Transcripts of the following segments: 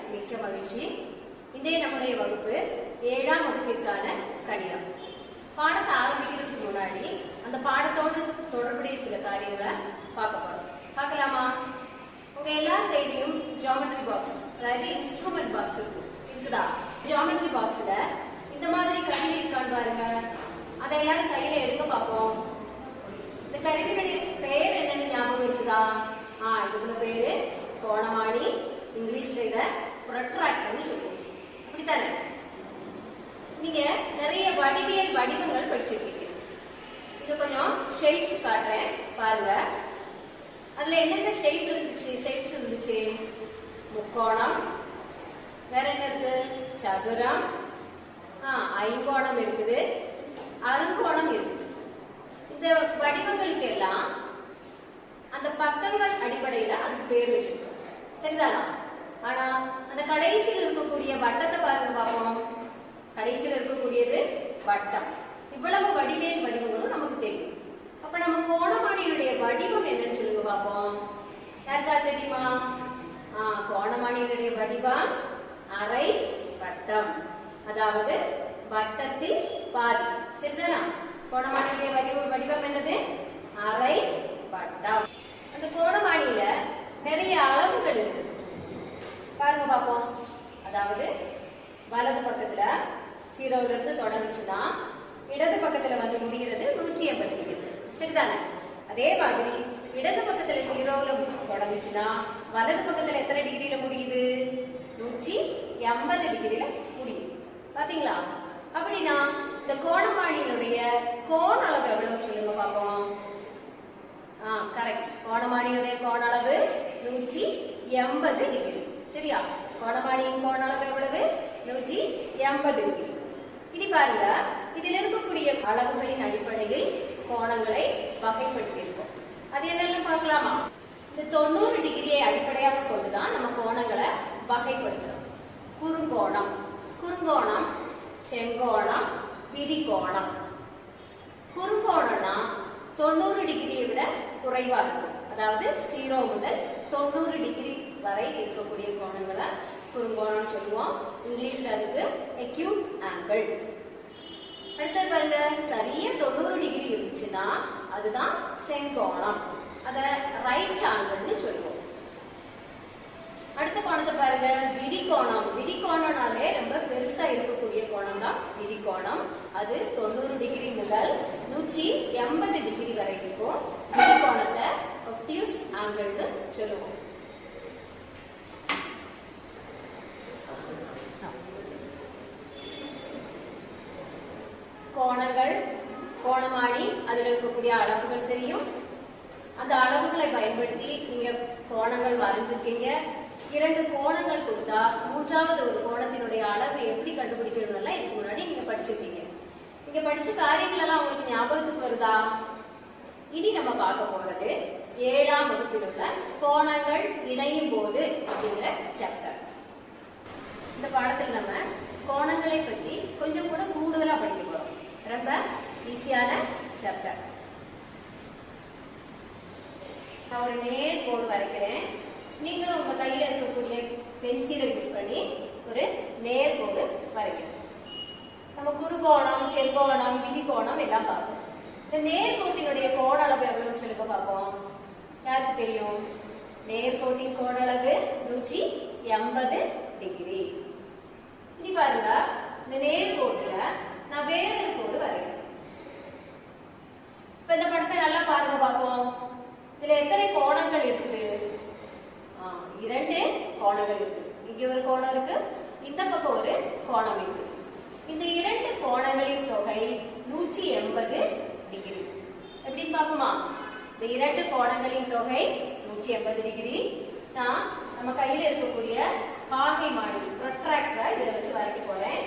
மிக்க மகிழ்ச்சி இன்றைய நம்முடைய வகுப்பு ஏழாம் வகுப்பிற்கான கணிதம் பாடத்தை ஆரம்பிக்கிறதுக்கு முன்னாடி அந்த பாடத்தோடு தொடர்புடைய சில காரியங்களை பார்க்க போறோம் பார்க்கலாமா உங்க எல்லார் கையிலையும் ஜியாமெட்ரி பாக்ஸ் அதாவது இன்ஸ்ட்ருமெண்ட் பாக்ஸ் இருக்கும் இருக்குதா ஜியாமெட்ரி பாக்ஸ்ல இந்த மாதிரி கருவி இருக்கான்னு பாருங்க அதை எல்லாரும் கையில எடுக்க பார்ப்போம் இந்த கருவியுடைய பெயர் என்னன்னு ஞாபகம் இருக்குதா ஆ இதுக்குள்ள பேரு கோணமானி இங்கிலீஷ்ல இத ப்ரொட்ராக்டர்னு சொல்லுவோம் அப்படித்தானே நீங்க நிறைய வடிவியல் வடிவங்கள் படிச்சிருக்கீங்க இது கொஞ்சம் ஷேப்ஸ் காட்டுறேன் பாருங்க அதுல என்னென்ன ஷேப் இருந்துச்சு ஷேப்ஸ் இருந்துச்சு முக்கோணம் வேற என்ன இருக்கு சதுரம் ஆ ஐங்கோணம் இருக்குது அருங்கோணம் இருக்குது இந்த வடிவங்களுக்கு எல்லாம் அந்த பக்கங்கள் அடிப்படையில அதுக்கு பேர் வச்சிருக்கோம் சரிதானா ஆனா அந்த கடைசியில் இருக்கக்கூடிய வட்டத்தை பாருங்க பாப்போம் கடைசியில் இருக்கக்கூடியது வட்டம் இவ்வளவு வடிவேல் வடிவங்களும் நமக்கு தெரியும் அப்ப நம்ம கோணமானியினுடைய வடிவம் என்னன்னு சொல்லுங்க பாப்போம் யாருக்கா தெரியுமா ஆ கோணமானியினுடைய வடிவம் அரை வட்டம் அதாவது வட்டத்தில் பாதி சரிதானா கோணமானியுடைய வடிவம் வடிவம் என்னது அரை வட்டம் அந்த கோணமானியில நிறைய அளவுகள் இருக்கு பாருங்க பாப்போம் அதாவது வலது பக்கத்துல சீரோல இருந்து தொடங்குச்சுன்னா இடது பக்கத்துல வந்து முடிகிறது நூற்றி எண்பது டிகிரி சரிதானே அதே மாதிரி இடது பக்கத்துல சீரோல தொடங்குச்சுன்னா வலது பக்கத்துல எத்தனை டிகிரியில முடியுது நூற்றி எண்பது டிகிரியில முடியுது பாத்தீங்களா அப்படின்னா இந்த கோணமானியினுடைய கோண அளவு எவ்வளவு சொல்லுங்க பாப்போம் ஆ கரெக்ட் கோணமானியுடைய கோண அளவு நூற்றி எண்பது டிகிரி சரியா கோணமானியின் கோண அளவு எவ்வளவு நூற்றி எண்பது டிகிரி இனி பாருங்க இதில் இருக்கக்கூடிய அளவுகளின் அடிப்படையில் கோணங்களை வகைப்படுத்தியிருக்கோம் அது என்னென்னு பார்க்கலாமா இந்த தொண்ணூறு டிகிரியை அடிப்படையாக கொண்டுதான் நம்ம கோணங்களை வகைப்படுத்துறோம் குறுங்கோணம் குறுங்கோணம் செங்கோணம் விரிகோணம் குறுங்கோணம்னா தொண்ணூறு டிகிரியை விட குறைவா இருக்கும் அதாவது ஜீரோ முதல் தொண்ணூறு டிகிரி வரை இருக்கக்கூடிய கோணங்களை குறுங்கோணம் சொல்லுவோம் இங்கிலீஷ்ல அதுக்கு acute ஆங்கிள் அடுத்தது பாருங்க சரியா தொண்ணூறு டிகிரி இருந்துச்சுன்னா அதுதான் செங்கோணம் அத ரைட் ஆங்கிள்னு சொல்லுவோம் அடுத்த கோணத்தை பாருங்க விரிகோணம் விரிகோணம்னாலே ரொம்ப பெருசா இருக்கக்கூடிய கோணம் தான் விரிகோணம் அது தொண்ணூறு டிகிரி முதல் நூற்றி எண்பது டிகிரி வரை இருக்கும் விரிகோணத்தை ஒப்டியூஸ் ஆங்கிள்னு சொல்லுவோம் கோணங்கள் கோணமாடி அதுல இருக்கக்கூடிய அளவுகள் தெரியும் அந்த அளவுகளை பயன்படுத்தி நீங்க கோணங்கள் வரைஞ்சிருக்கீங்க இரண்டு கோணங்கள் கொடுத்தா மூன்றாவது ஒரு கோணத்தினுடைய அளவு எப்படி கண்டுபிடிக்கணும்லாம் இதுக்கு முன்னாடி நீங்க படிச்சிருக்கீங்க நீங்க படிச்ச காரியங்கள் எல்லாம் உங்களுக்கு ஞாபகத்துக்கு வருதா இனி நம்ம பார்க்க போறது ஏழாம் வகுப்பில் உள்ள கோணங்கள் இணையும் போது அப்படிங்கிற சாப்டர் இந்த பாடத்தில் நம்ம கோணங்களை பற்றி கொஞ்சம் கூட கூடுதலா படிக்க போறோம் ரொம்ப ஈஸியான சாப்டர் நான் ஒரு நேர் கோடு வரைக்கிறேன் நீங்களும் உங்க கையில இருக்கக்கூடிய பென்சிலை யூஸ் பண்ணி ஒரு நேர் கோடு வரைக்கணும் நம்ம குறுகோணம் செங்கோணம் விதிகோணம் எல்லாம் பார்ப்போம் இந்த நேர்கோட்டினுடைய கோண அளவு எவ்வளவுன்னு சொல்லுங்க பார்ப்போம் யாருக்கு தெரியும் நேர்கோட்டின் கோண அளவு நூற்றி எண்பது டிகிரி இனி பாருங்க இந்த நேர்கோட்டுல நான் வேற ஒரு கோடு வரைக்கிறேன் இப்ப இந்த படத்தை நல்லா பாருங்க பார்ப்போம் இதுல எத்தனை கோணங்கள் இருக்குது ஆ, இரண்டு கோணங்கள் இருக்கு இங்க ஒரு கோணம் இருக்கு இந்த பக்கம் ஒரு கோணம் இருக்கு இந்த இரண்டு கோணங்களின் தொகை நூற்றி எண்பது டிகிரி எப்படின்னு பாப்போமா இந்த இரண்டு கோணங்களின் தொகை நூற்றி எண்பது டிகிரி நான் நம்ம கையில இருக்கக்கூடிய பாகை மாடி ப்ரொட்ராக்டரை இதுல வச்சு வரைக்க போறேன்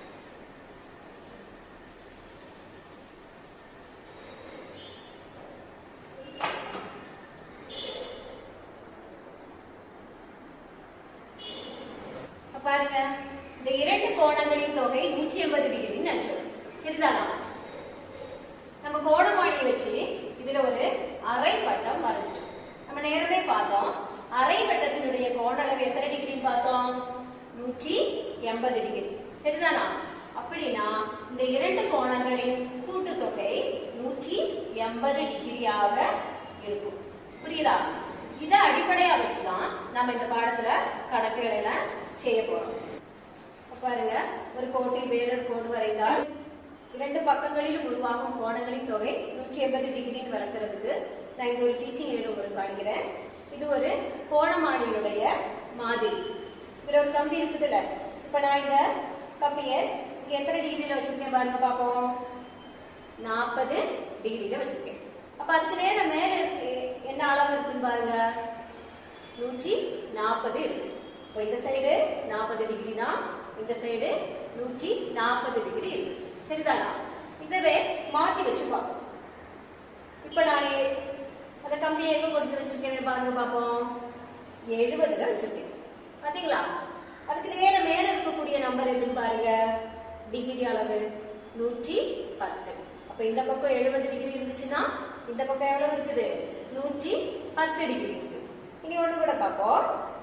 அப்ப பாருங்க இந்த இரண்டு கோணங்களின் தொகை நூற்றி எண்பது டிகிரின்னு நான் சொல்றேன் சரிதானா நம்ம கோணமாடியை வச்சு இதுல ஒரு அரை வட்டம் வரைஞ்சிட்டோம் நம்ம நேரமே பார்த்தோம் அரை வட்டத்தினுடைய கோண அளவு எத்தனை டிகிரின்னு பார்த்தோம் நூற்றி எண்பது டிகிரி சரிதானா அப்படின்னா இந்த இரண்டு கோணங்களின் கூட்டுத்தொகை நூற்றி எண்பது டிகிரியாக இருக்கும் புரியுதா இத அடிப்படையா வச்சுதான் நம்ம இந்த பாடத்துல கணக்குகள் எல்லாம் செய்ய போறோம் இப்ப பாருங்க ஒரு கோட்டில் வேறொரு கோடு வரைந்தால் இரண்டு பக்கங்களிலும் உருவாகும் கோணங்களின் தொகை நூற்றி எண்பது டிகிரின்னு விளக்குறதுக்கு நான் இங்க ஒரு டீச்சிங் எய்டு உங்களுக்கு காண்கிறேன் இது ஒரு கோணமானியினுடைய மாதிரி இதுல ஒரு கம்பி இருக்குதுல்ல இப்ப நான் இந்த கம்பியை இங்க எத்தனை டிகிரியில வச்சிருக்கேன் பாருங்க பாப்போம் நாற்பது டிகிரியில வச்சிருக்கேன் அப்ப அதுக்கு நேரம் மேல இருக்கு என்ன அளவு இருக்குன்னு பாருங்க நூற்றி நாற்பது இருக்கு இப்போ இந்த சைடு நாற்பது டிகிரினா இந்த சைடு நூற்றி நாற்பது டிகிரி இருக்கு சரிதானா இதவே மாத்தி வச்சுப்போம் இப்ப நானே அந்த கம்பியை எங்க கொண்டு வச்சிருக்கேன் பாருங்க பாப்போம் எழுபதுல வச்சிருக்கேன் பாத்தீங்களா அதுக்கு நேரம் மேல இருக்கக்கூடிய நம்பர் எதுன்னு பாருங்க டிகிரி அளவு நூற்றி பத்து அப்ப இந்த பக்கம் எழுபது டிகிரி இருந்துச்சுன்னா இந்த பக்கம் எவ்வளவு இருக்குது நூற்றி பத்து டிகிரி இருக்கு இனி ஒண்ணு கூட பார்ப்போம்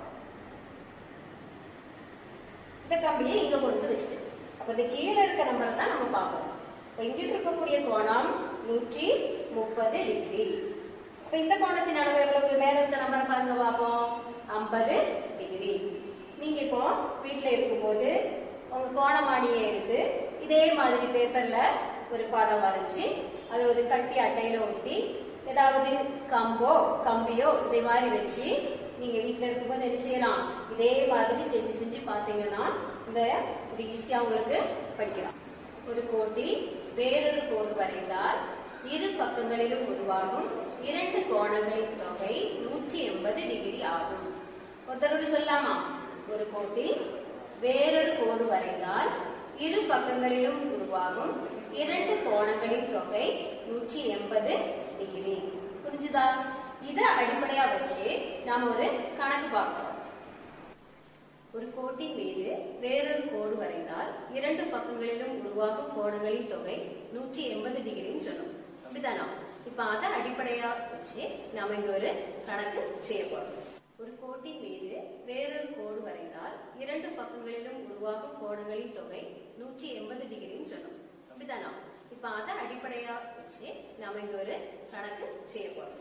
இந்த கம்பியை இங்க கொண்டு வச்சுட்டு அப்ப இந்த கீழே இருக்க நம்பரை தான் நம்ம பார்ப்போம் இப்ப இங்கிட்டு இருக்கக்கூடிய கோணம் நூற்றி முப்பது டிகிரி அப்ப இந்த கோணத்தின் அளவு எவ்வளவு மேல இருக்க நம்பரை பாருங்க பார்ப்போம் ஐம்பது டிகிரி நீங்க இப்போ வீட்ல இருக்கும்போது உங்க கோணமானியை எடுத்து இதே மாதிரி பேப்பர்ல ஒரு படம் வரைச்சு அது ஒரு கட்டி அட்டையில ஒட்டி ஏதாவது கம்போ கம்பியோ இதே மாதிரி வச்சு நீங்க வீட்ல இருக்கும்போது என்ன செய்யலாம் இதே மாதிரி செஞ்சு செஞ்சு பாத்தீங்கன்னா இந்த இது ஈஸியா உங்களுக்கு படிக்கலாம் ஒரு கோட்டில் வேறொரு கோடு வரைந்தால் இரு பக்கங்களிலும் உருவாகும் இரண்டு கோணங்களின் தொகை நூற்றி எண்பது டிகிரி ஆகும் ஒருத்தரோடு சொல்லலாமா ஒரு கோட்டில் வேறொரு கோடு வரைந்தால் இரு பக்கங்களிலும் உருவாகும் இரண்டு கோணங்களின் தொகை நூற்றி எண்பது டிகிரி புரிஞ்சுதா இத அடிப்படையா வச்சு நாம ஒரு கணக்கு பார்க்கிறோம் ஒரு கோட்டின் மீது வேறொரு கோடு வரைந்தால் இரண்டு பக்கங்களிலும் உருவாகும் கோணங்களின் தொகை நூற்றி எண்பது டிகிரின்னு சொன்னோம் அப்படிதானா இப்ப அதை அடிப்படையா வச்சு நாம இங்க ஒரு கணக்கு செய்ய போறோம் ஒரு கோட்டின் மீது வேறொரு கோடு வரைந்தால் இரண்டு பக்கங்களிலும் உருவாகும் கோணங்களின் தொகை நூற்றி எண்பது டிகிரின்னு சொன்னோம் அப்படிதானா இப்ப அதை அடிப்படையா வச்சு நாம இங்க ஒரு கணக்கு செய்ய போறோம்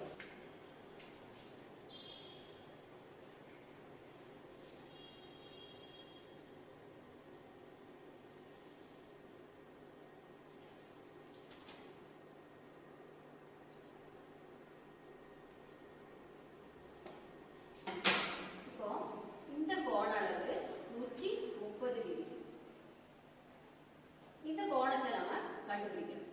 இப்போ இந்த கோண அளவு நூற்றி முப்பது டிகிரி இந்த கோணத்தை நாம கண்டுபிடிக்கணும்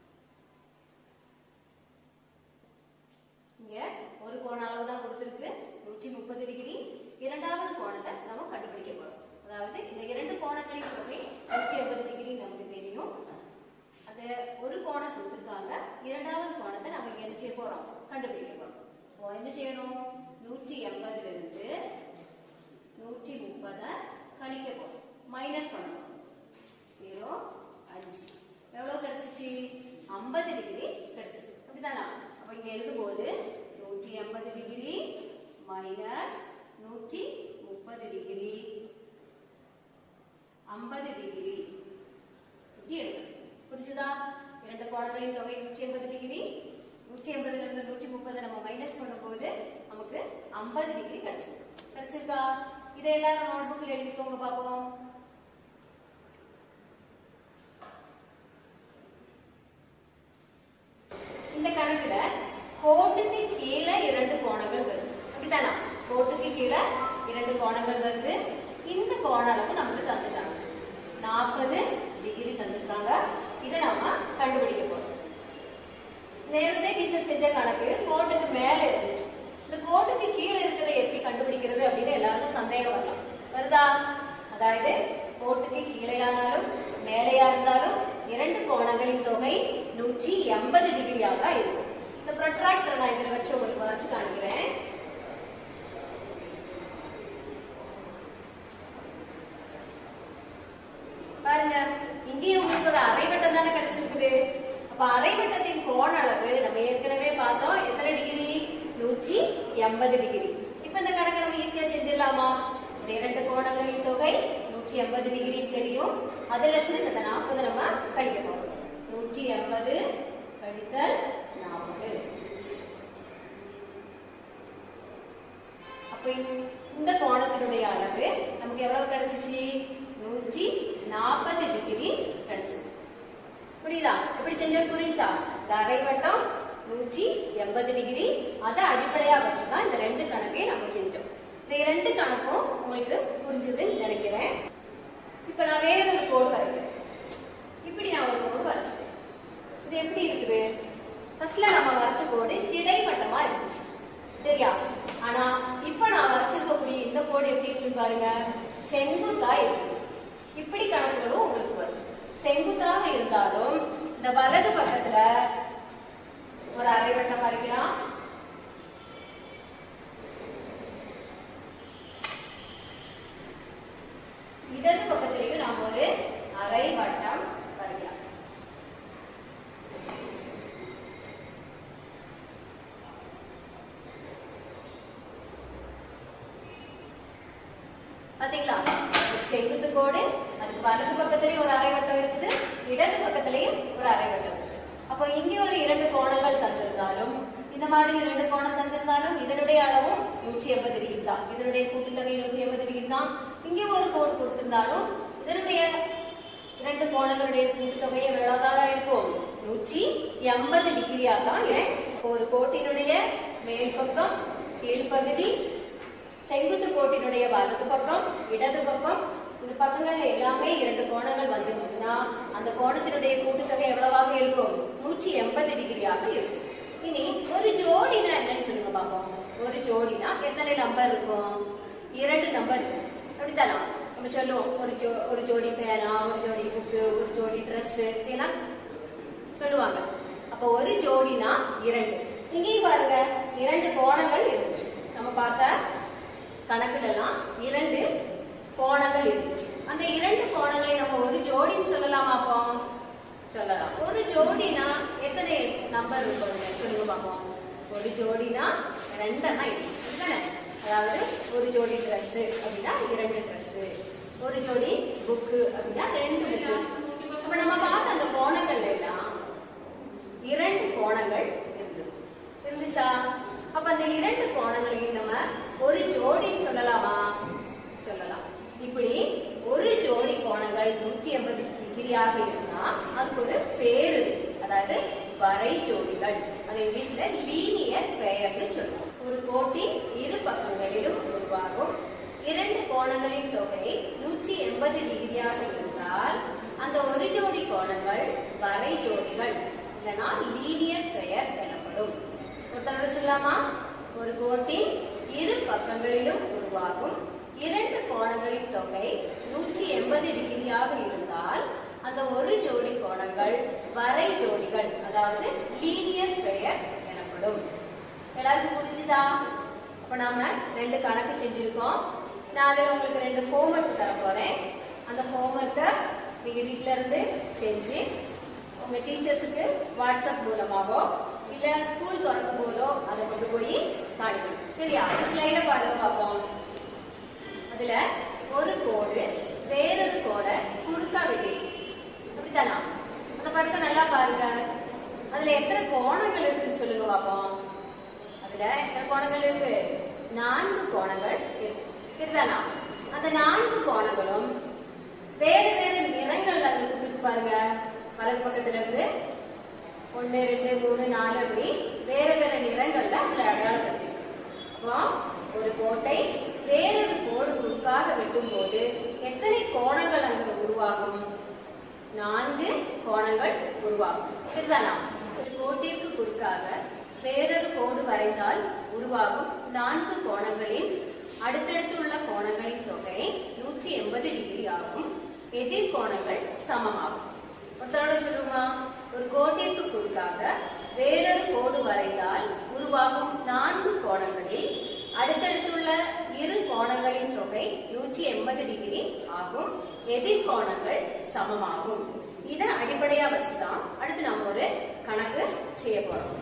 இங்க ஒரு கோண அளவு தான் கொடுத்திருக்கு நூற்றி முப்பது டிகிரி இரண்டாவது கோணத்தை நம்ம கண்டுபிடிக்க போறோம் அதாவது இந்த இரண்டு கோணங்களின் தொகை நூற்றி ஐம்பது டிகிரி நமக்கு தெரியும் அது ஒரு கோணம் கொடுத்திருக்காங்க இரண்டாவது கோணத்தை நம்ம இங்க என்ன செய்ய போறோம் கண்டுபிடிக்க போறோம் இப்போ என்ன செய்யணும் நூற்றி எண்பதுல இருந்து நூற்றி முப்பதை கழிக்க போறோம் மைனஸ் பண்ணணும் ஜீரோ அஞ்சு எவ்வளவு கிடைச்சிச்சு ஐம்பது டிகிரி கிடைச்சது அப்படிதானா அப்ப இங்க எழுதும்போது நூற்றி எண்பது டிகிரி மைனஸ் நூற்றி முப்பது டிகிரி ஐம்பது டிகிரி இப்படி எழுதணும் புரிஞ்சுதா இரண்டு கோணங்களின் தொகை நூற்றி எண்பது டிகிரி நூற்றி எண்பதுல இருந்து நூற்றி முப்பதை நம்ம மைனஸ் பண்ணும்போது நமக்கு ஐம்பது டிகிரி கிடைச்சிருக்கு கிடைச்சிருக்கா இதை எல்லாரும் நோட் புக்ல எழுதிக்கோங்க பாப்போம் இந்த கணக்குல கோட்டுக்கு கீழே இரண்டு கோணங்கள் வருது அப்படித்தானா கோட்டுக்கு கீழே இரண்டு கோணங்கள் வருது இந்த கோண அளவு நமக்கு தந்துட்டாங்க நாற்பது டிகிரி தந்திருக்காங்க இதை நாம கண்டுபிடிக்க போறோம் நேரத்தை டீச்சர் செஞ்ச கணக்கு கோட்டுக்கு மேல இருந்துச்சு இந்த கோட்டுக்கு கீழே இருக்கிறத எப்படி கண்டுபிடிக்கிறது அப்படின்னு எல்லாருக்கும் சந்தேகம் வரலாம் வருதா அதாவது கோட்டுக்கு கீழேயானாலும் மேலேயா இருந்தாலும் இரண்டு கோணங்களின் தொகை நூற்றி எண்பது டிகிரியாக தான் இருக்கும் இந்த ப்ரொட்ராக்டர் நான் இதுல வச்சு உங்களுக்கு வரைச்சு காமிக்கிறேன் பாருங்க இங்கேயும் உங்களுக்கு ஒரு அரைவட்டம் தானே கிடைச்சிருக்குது அப்ப அரைவட்டத்தின் கோண அளவு நம்ம ஏற்கனவே பார்த்தோம் எத்தனை டிகிரி நூற்றி எண்பது டிகிரி இப்ப இந்த கணக்கை நம்ம ஈஸியா செஞ்சிடலாமா இந்த இரண்டு கோணங்களின் தொகை நூற்றி எண்பது டிகிரி தெரியும் அதுல இருந்து இந்த நாற்பது நம்ம கழிக்க போறோம் நூற்றி எண்பது கழித்தல் நாற்பது அப்ப இந்த கோணத்தினுடைய அளவு நமக்கு எவ்வளவு கிடைச்சிச்சு நூற்றி நாற்பது டிகிரி கிடைச்சது புரியுதா எப்படி செஞ்சது புரிஞ்சா இந்த அரைவட்டம் நூற்றி எண்பது டிகிரி அதை அடிப்படையா வச்சுதான் இந்த ரெண்டு கணக்கையும் நம்ம செஞ்சோம் இந்த இரண்டு கணக்கும் உங்களுக்கு புரிஞ்சதுன்னு நினைக்கிறேன் இப்ப நான் வேற ஒரு கோடு வரைக்கிறேன் இப்படி நான் ஒரு கோடு வரைச்சிட்டேன் இது எப்படி இருக்குது ஃபர்ஸ்ட்ல நம்ம வரைச்ச கோடு கிடைமட்டமா இருந்துச்சு சரியா ஆனா இப்ப நான் வரைச்சிருக்கக்கூடிய இந்த கோடு எப்படி இருக்குன்னு பாருங்க செங்குத்தா இருக்கு இப்படி கணக்குகளும் உங்களுக்கு வரும் செங்குத்தாக இருந்தாலும் இந்த வலது பக்கத்துல ஒரு அரைவட்டம் வரைக்கலாம் இடது பக்கத்திலையும் நாம் ஒரு அரை வட்டம் வரைக்கலாம் பாத்தீங்களா ஒரு செங்குத்து கோடு அதுக்கு வலது பக்கத்துலயும் ஒரு அரை வட்டம் இருக்குது இடது பக்கத்துலயும் ஒரு அரை வட்டம் இருக்குது அப்போ இங்க ஒரு இரண்டு கோணங்கள் தந்திருந்தாலும் இந்த மாதிரி இரண்டு கோணம் தந்திருந்தாலும் இதனுடைய அளவும் நூற்றி எண்பது டிகிரி தான் இதனுடைய கூட்டுத்தொகை நூற்றி எண்பது டிகிரி தான் இங்க ஒரு கோடு கொடுத்திருந்தாலும் இதனுடைய இரண்டு கோணங்களுடைய கூட்டுத்தொகையை எவ்வளவுதான் இருக்கும் நூற்றி எண்பது டிகிரியா தான் ஏன் இப்போ ஒரு கோட்டினுடைய மேல் பக்கம் கீழ்ப்பகுதி செங்குத்து கோட்டினுடைய வலது பக்கம் இடது பக்கம் இந்த பக்கங்கள்ல எல்லாமே இரண்டு கோணங்கள் வந்திருந்ததுன்னா அந்த கோணத்தினுடைய கூட்டுத்தொகை எவ்வளவாக இருக்கும் நூற்றி எண்பது டிகிரியாக இருக்கும் இனி ஒரு ஜோடினா என்னன்னு சொல்லுங்க பாப்போம் ஒரு ஜோடினா எத்தனை நம்பர் இருக்கும் இரண்டு நம்பர் இருக்கும் அப்படித்தானா நம்ம சொல்லுவோம் ஒரு ஜோ ஒரு ஜோடி பேனா ஒரு ஜோடி புக்கு ஒரு ஜோடி ட்ரெஸ் ஏன்னா சொல்லுவாங்க அப்ப ஒரு ஜோடினா இரண்டு இங்கேயும் பாருங்க இரண்டு கோணங்கள் இருந்துச்சு நம்ம பார்த்த கணக்குல எல்லாம் இரண்டு கோணங்கள் இருந்துச்சு அந்த இரண்டு கோணங்களை நம்ம ஒரு ஜோடின்னு சொல்லலாமா அப்போ சொல்லலாம் ஒரு ஜோடினா எத்தனை நம்பர் இருக்கும் சொல்லுங்க பார்ப்போம் ஒரு ஜோடினா ரெண்டெண்ணா இருக்கும் அப்படிதானே? அதாவது ஒரு ஜோடி Dress அப்படின்னா இரண்டு Dress ஒரு ஜோடி புக்கு அப்படின்னா ரெண்டு புக்கு அப்ப நம்ம பார்த்த அந்த கோணங்கள்ல எல்லாம் இரண்டு கோணங்கள் இருந்தது இருந்துச்சா அப்ப அந்த இரண்டு கோணங்களையும் நம்ம ஒரு ஜோடின்னு சொல்லலாமா சொல்லலாம் இப்படி ஒரு ஜோடி கோணங்கள் நூற்றி எண்பது டிகிரியாக இருந்தா அதுக்கு ஒரு பேரு இருக்கு. அதாவது வரை ஜோடிகள் அது இங்கிலீஷ்ல லீனியர் பெயர்னு சொல்லுவோம் ஒரு கோட்டின் இரு பக்கங்களிலும் உருவாகும் இரண்டு கோணங்களின் தொகை நூற்றி எண்பது டிகிரியாக இருந்தால் அந்த ஒரு ஜோடி கோணங்கள் வரை ஜோடிகள் இல்லனா லீனியர் பெயர் எனப்படும் ஒரு தடவை சொல்லலாமா ஒரு கோட்டின் இரு பக்கங்களிலும் உருவாகும் இரண்டு கோணங்களின் தொகை நூற்றி எண்பது டிகிரியாக இருந்தால் அந்த ஒரு ஜோடி கோணங்கள் வரை ஜோடிகள் அதாவது லீனியர் பெயர் எனப்படும் எல்லாருக்கும் புரிஞ்சுதா அப்ப நாம ரெண்டு கணக்கு செஞ்சிருக்கோம் நான் அதுல உங்களுக்கு ரெண்டு ஹோம்ஒர்க் தர போறேன் அந்த ஹோம்ஒர்க்கை நீங்க வீட்ல இருந்து செஞ்சு உங்க டீச்சர்ஸுக்கு வாட்ஸ்அப் மூலமாவோ இல்ல ஸ்கூல் திறக்கும் போதோ அதை கொண்டு போய் காணிக்கணும் சரியா ஸ்லைட பாருங்க பார்ப்போம் அதுல ஒரு கோடு வேறொரு கோடை குறுக்கா வெட்டி அப்படித்தானா அந்த படத்தை நல்லா பாருங்க அதுல எத்தனை கோணங்கள் இருக்குன்னு சொல்லுங்க பாப்போம் அதுல எத்தனை கோணங்கள் இருக்கு நான்கு கோணங்கள் இருக்கு சரிதானா அந்த நான்கு கோணங்களும் வேறு வேறு நிறங்கள் அதுல கொடுத்துருக்கு பாருங்க வலது பக்கத்துல இருந்து ஒன்னு ரெண்டு மூணு நாலு அப்படி வேற வேற நிறங்கள்ல அதுல அடையாளப்படுத்தி அப்போ ஒரு கோட்டை வேறொரு கோடு குறுக்காக வெட்டும் போது எத்தனை கோணங்கள் அங்கு உருவாகும் நான்கு கோணங்கள் உருவாகும் சரிதானா ஒரு கோட்டிற்கு குறுக்காக வேறொரு கோடு வரைந்தால் உருவாகும் நான்கு கோணங்களின் அடுத்தடுத்துள்ள கோணங்களின் தொகை நூற்றி எண்பது டிகிரி ஆகும் எதிர் கோணங்கள் சமமாகும் ஒருத்தரோட சொல்லுமா ஒரு கோட்டிற்கு குறுக்காக வேறொரு கோடு வரைந்தால் உருவாகும் நான்கு கோணங்களில் அடுத்தடுத்துள்ள இரு கோணங்களின் தொகை நூற்றி எண்பது டிகிரி ஆகும் எதிர் கோணங்கள் சமமாகும் இதை அடிப்படையா வச்சுதான் அடுத்து நாம ஒரு கணக்கு செய்ய போறோம்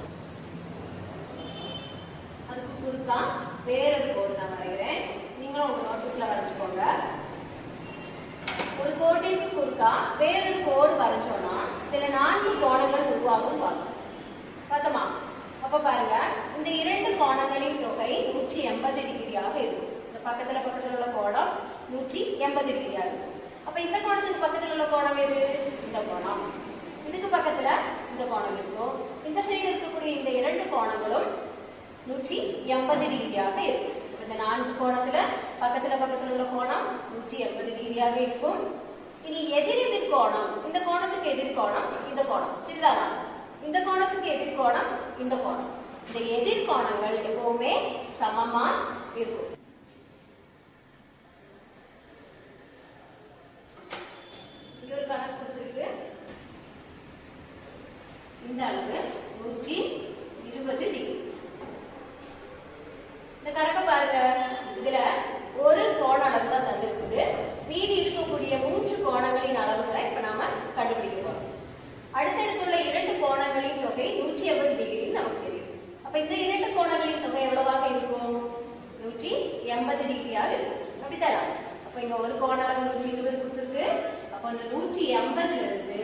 அதுக்கு குறுக்கா வேறொரு கோடு நான் வரைகிறேன் நீங்களும் உங்க நோட்புக்ல வரைச்சுக்கோங்க கொடுத்தா வேறொரு கோடு வரைஞ்சோம்னா இதுல நான்கு கோணங்கள் உருவாகும் பார்த்தோம் பார்த்தோமா அப்ப பாருங்க இந்த இரண்டு கோணங்களின் தொகை நூற்றி எண்பது டிகிரியாக இருக்கும் இந்த பக்கத்துல பக்கத்துல உள்ள கோணம் நூற்றி எண்பது டிகிரியாக இருக்கும் அப்ப இந்த கோணத்துக்கு பக்கத்துல உள்ள கோணம் எது இந்த கோணம் இதுக்கு பக்கத்துல இந்த கோணம் இருக்கும் இந்த சைடு இருக்கக்கூடிய இந்த இரண்டு கோணங்களும் நூற்றி எண்பது டிகிரியாக இருக்கும் இந்த நான்கு கோணத்துல பக்கத்துல பக்கத்துல உள்ள கோணம் நூற்றி எண்பது டிகிரியாக இருக்கும் இனி எதிரெதிர் கோணம் இந்த கோணத்துக்கு எதிர்கோணம் இந்த கோணம் சரிதானா இந்த கோணத்துக்கு எதிர்கோணம் இந்த கோணம் இந்த எதிர்கோணங்கள் எப்பவுமே சமமா இருக்கும் இங்க ஒரு கணக்கு கொடுத்திருக்கு இந்த அளவு நூற்றி இருபது டிகிரி இந்த கணக்கை பாருங்க இதுல ஒரு கோண அளவு தான் தந்திருக்குது மீதி இருக்கக்கூடிய மூன்று கோணங்களின் அளவுகளை இப்ப நாம கண்டுபிடிக்க போறோம் அடுத்தடுத்துள்ள இரண்டு கோணங்களின் தொகை நூற்றி எண்பது டிகிரின்னு நமக்கு தெரியும் அப்ப இந்த இரண்டு கோணங்களின் தொகை எவ்வளவாக இருக்கும் நூற்றி எண்பது டிகிரியாக இருக்கும் அப்படித்தானா அப்ப இங்க ஒரு கோண அளவு நூற்றி இருபது கொடுத்துருக்கு அப்ப அந்த நூற்றி எண்பதுல இருந்து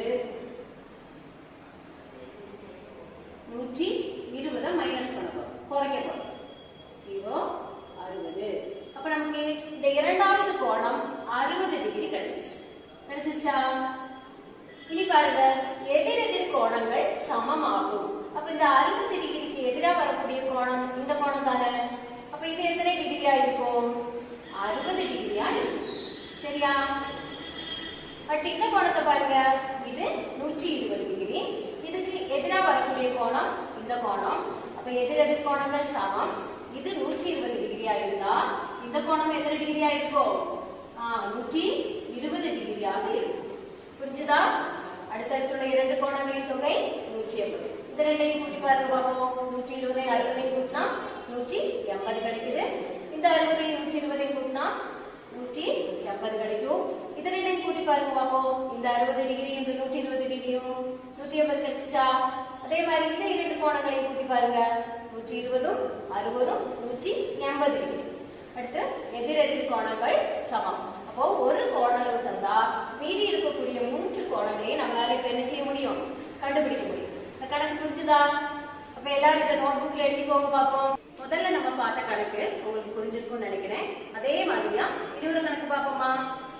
நூற்றி இருபதை மைனஸ் பண்ண போறோம் குறைக்க போறோம் ஜீரோ அறுபது அப்ப நமக்கு இந்த இரண்டாவது கோணம் அறுபது டிகிரி கிடைச்சிருச்சு கிடைச்சிருச்சா இனி பாருங்க எதிரெதிர் கோணங்கள் சமமாகும் அப்ப இந்த அறுபது டிகிரிக்கு எதிரா வரக்கூடிய கோணம் இந்த கோணம் தானே அப்ப இது எத்தனை டிகிரியா இருக்கும் அறுபது டிகிரியா இருக்கும் சரியா பட் இந்த கோணத்தை பாருங்க இது நூற்றி இருபது டிகிரி இதுக்கு எதிரா வரக்கூடிய கோணம் இந்த கோணம் அப்ப எதிரெதிர் கோணங்கள் சமம் இது நூற்றி இருபது டிகிரியா இருந்தா இந்த கோணம் எத்தனை டிகிரியா இருக்கும் ஆஹ் நூற்றி இருபது டிகிரியாக இருக்கும் புரிஞ்சுதா அடுத்தடுத்துள்ள இரண்டு கோணங்களின் தொகை நூற்றி எண்பது இந்த ரெண்டையும் கூட்டி பாருங்க பார்ப்போம் நூற்றி இருபதை அறுபதையும் கூட்டினா நூற்றி எண்பது கிடைக்குது இந்த அறுபதையும் நூற்றி இருபதையும் கூட்டினா நூற்றி எண்பது கிடைக்கும் இது ரெண்டையும் கூட்டி பாருங்க பார்ப்போம் இந்த அறுபது டிகிரி இந்த நூற்றி இருபது டிகிரியும் நூற்றி எண்பது கிடைச்சிச்சா அதே மாதிரி இந்த இரண்டு கோணங்களையும் கூட்டி பாருங்க நூற்றி இருபதும் அறுபதும் நூற்றி எண்பது டிகிரி அடுத்து எதிரெதிர் கோணங்கள் சமம் அப்போ ஒரு கோண அளவு தந்தா மீதி இருக்கக்கூடிய மூன்று கோணங்களையும் நம்மளால இப்ப என்ன செய்ய முடியும் கண்டுபிடிக்க முடியும் இந்த கணக்கு புரிஞ்சுதா அப்ப எல்லாரும் இந்த நோட் புக்ல எழுதிக்கோங்க பார்ப்போம் முதல்ல நம்ம பார்த்த கணக்கு உங்களுக்கு புரிஞ்சிருக்கும்னு நினைக்கிறேன் அதே மாதிரியா இன்னொரு கணக்கு பார்ப்போமா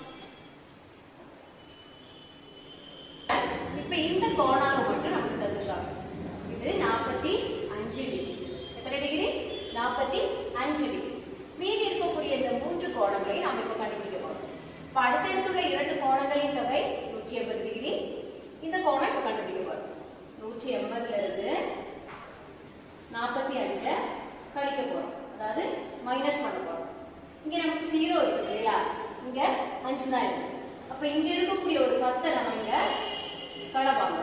இப்ப இந்த கோண அளவு மட்டும் நமக்கு தந்துருக்காங்க இது நாற்பத்தி அஞ்சு டிகிரி எத்தனை டிகிரி நாற்பத்தி அஞ்சு டிகிரி மீதி இருக்கக்கூடிய இந்த மூன்று கோணங்களை நாம இப்ப கண்டுபிடிக்க போறோம் இப்ப அடுத்தடுத்துள்ள இரண்டு கோணங்களின் தொகை நூற்றி எண்பது டிகிரி இந்த கோணம் இப்ப கண்டுபிடிக்க போறோம் நூற்றி எண்பதுல இருந்து நாற்பத்தி அஞ்சை கழிக்க போறோம் அதாவது மைனஸ் பண்ண போறோம் இங்க நமக்கு ஜீரோ இருக்கு இல்லையா இங்க அஞ்சு தான் இருக்கு அப்ப இங்க இருக்கக்கூடிய ஒரு பத்தை நம்ம இங்க கடப்பாங்க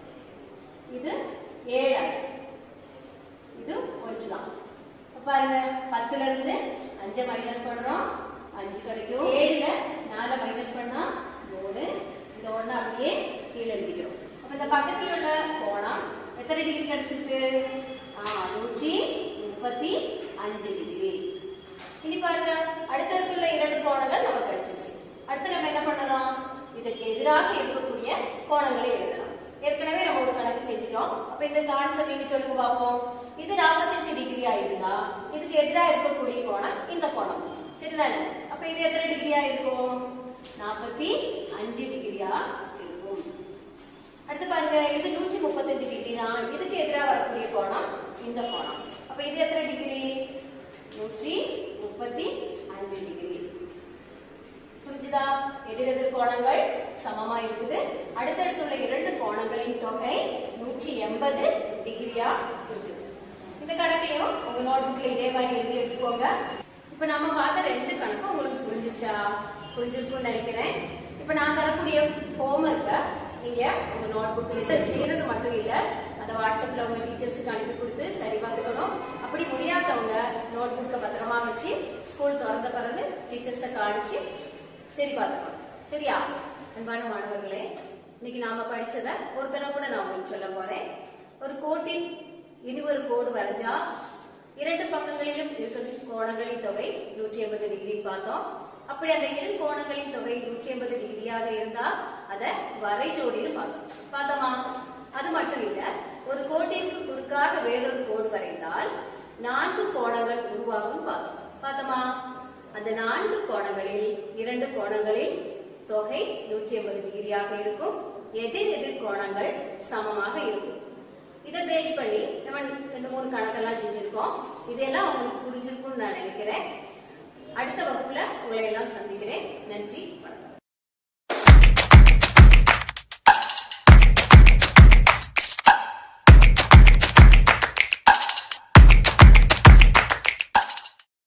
இது ஏழாயிரம் இது ஒன்றுதான் இப்ப பாருங்க பத்துல இருந்து அஞ்சை மைனஸ் பண்றோம் அஞ்சு கிடைக்கும் ஏழுல நாலு மைனஸ் பண்ணா மூணு இந்த ஒண்ணு அப்படியே கீழே எழுதிக்கிறோம் அப்ப இந்த பக்கத்துல உள்ள கோணம் எத்தனை டிகிரி கிடைச்சிருக்கு ஆ நூற்றி முப்பத்தி அஞ்சு டிகிரி இனி பாருங்க அடுத்தடுத்துள்ள இரண்டு கோணங்கள் நமக்கு கிடைச்சிருச்சு அடுத்து நம்ம என்ன பண்ணலாம் இதுக்கு எதிராக இருக்கக்கூடிய கோணங்களை எழுதலாம் ஏற்கனவே நம்ம ஒரு கணக்கு செஞ்சுட்டோம் அப்ப இந்த கான்செப்ட் நீங்க சொல்லுங்க பார்ப்போம் இது 45 டிகிரியா இருந்தா இதுக்கு எதிரா இருக்கக்கூடிய கோணம் இந்த கோணம் சரிதானே அப்ப இது எத்தனை டிகிரியா இருக்கும் நாற்பத்தி அஞ்சு டிகிரியா இருக்கும் அடுத்து பாருங்க இது நூற்றி முப்பத்தஞ்சு டிகிரினா இதுக்கு எதிரா வரக்கூடிய கோணம் இந்த கோணம் அப்ப இது எத்தனை டிகிரி நூற்றி முப்பத்தி அஞ்சு டிகிரி புரிஞ்சுதா எதிரெதிர் கோணங்கள் சமமா இருக்குது அடுத்தடுத்துள்ள இரண்டு கோணங்களின் தொகை நூற்றி எண்பது டிகிரியா இருக்குது இந்த கணக்கையும் உங்க நோட்புக்ல இதே மாதிரி எழுதி எடுத்துக்கோங்க இப்ப நம்ம பார்த்த ரெண்டு கணக்கும் உங்களுக்கு புரிஞ்சுச்சா புரிஞ்சிருக்கும்னு நினைக்கிறேன் இப்ப நான் தரக்கூடிய ஹோம்ஒர்க்கை நீங்க உங்க நோட்புக்ல செய்யறது மட்டும் இல்ல அந்த வாட்ஸ்அப்ல உங்க டீச்சர்ஸுக்கு அனுப்பி கொடுத்து சரி பார்த்துக்கணும் அப்படி முடியாதவங்க நோட்புக்கை பத்திரமா வச்சு ஸ்கூல் திறந்த பிறகு டீச்சர்ஸை காணிச்சு சரி பார்த்துக்கணும் சரியா அன்பான மாணவர்களே இன்னைக்கு நாம படிச்சத ஒரு தடவை கூட நான் உங்களுக்கு சொல்ல போறேன் ஒரு கோட்டின் இனி ஒரு கோடு வரைஞ்சா இரண்டு பக்கங்களிலும் இருக்கிற கோணங்களின் தொகை நூற்றி எண்பது டிகிரி பார்த்தோம் அப்படி அந்த இரு கோணங்களின் தொகை நூற்றி எண்பது டிகிரியாக இருந்தா அத வரை ஜோடின்னு பார்த்தோம் பார்த்தோமா அது மட்டும் இல்ல ஒரு கோட்டிற்கு குறுக்காக வேறொரு கோடு வரைந்தால் நான்கு கோணங்கள் உருவாகும் பார்த்தோம் பார்த்தோமா அந்த நான்கு கோணங்களில் இரண்டு கோணங்களில் தொகை நூற்றி எண்பது டிகிரியாக இருக்கும் எதிர் எதிர் கோணங்கள் சமமாக இருக்கும் இதை பேஸ் பண்ணி நம்ம ரெண்டு மூணு கணக்கெல்லாம் செஞ்சிருக்கோம் இதெல்லாம் உங்களுக்கு புரிஞ்சிருக்கும்னு நான் நினைக்கிறேன் அடுத்த வகுப்புல உங்களை எல்லாம் சந்திக்கிறேன் நன்றி வணக்கம்